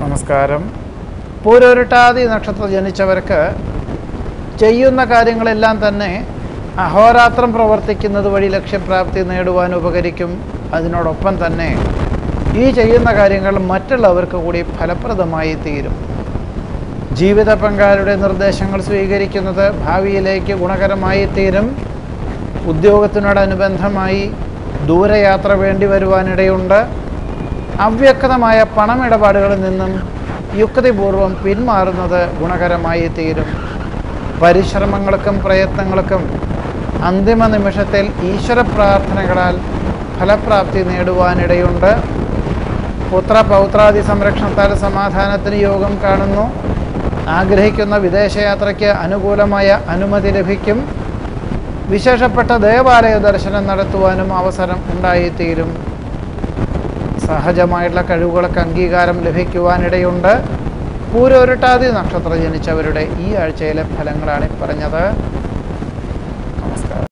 നമസ്കാരം പൂരോരുട്ടാതി നക്ഷത്രം ജനിച്ചവർക്ക് ചെയ്യുന്ന കാര്യങ്ങളെല്ലാം തന്നെ അഹോരാത്രം പ്രവർത്തിക്കുന്നത് വഴി ലക്ഷ്യപ്രാപ്തി നേടുവാൻ ഉപകരിക്കും അതിനോടൊപ്പം തന്നെ ഈ ചെയ്യുന്ന കാര്യങ്ങൾ മറ്റുള്ളവർക്ക് കൂടി ഫലപ്രദമായി തീരും ജീവിത പങ്കാളിയുടെ നിർദ്ദേശങ്ങൾ സ്വീകരിക്കുന്നത് ഭാവിയിലേക്ക് ഗുണകരമായി തീരും ഉദ്യോഗത്തിനോടനുബന്ധമായി ദൂരയാത്ര വേണ്ടി വരുവാനിടയുണ്ട് അവ്യക്തമായ പണമിടപാടുകളിൽ നിന്നും യുക്തിപൂർവം പിന്മാറുന്നത് ഗുണകരമായി തീരും പരിശ്രമങ്ങൾക്കും പ്രയത്നങ്ങൾക്കും അന്തിമ നിമിഷത്തിൽ ഈശ്വര പ്രാർത്ഥനകളാൽ ഫലപ്രാപ്തി നേടുവാനിടയുണ്ട് പുത്ര പൗത്രാദി സംരക്ഷണത്താൽ സമാധാനത്തിന് യോഗം കാണുന്നു ആഗ്രഹിക്കുന്ന വിദേശയാത്രയ്ക്ക് അനുകൂലമായ അനുമതി ലഭിക്കും വിശേഷപ്പെട്ട ദേവാലയ ദർശനം നടത്തുവാനും അവസരം ഉണ്ടായിത്തീരും സഹജമായിട്ടുള്ള കഴിവുകൾക്ക് അംഗീകാരം ലഭിക്കുവാനിടയുണ്ട് പൂരോരുട്ടാതി നക്ഷത്രം ജനിച്ചവരുടെ ഈ ആഴ്ചയിലെ ഫലങ്ങളാണ് ഈ പറഞ്ഞത്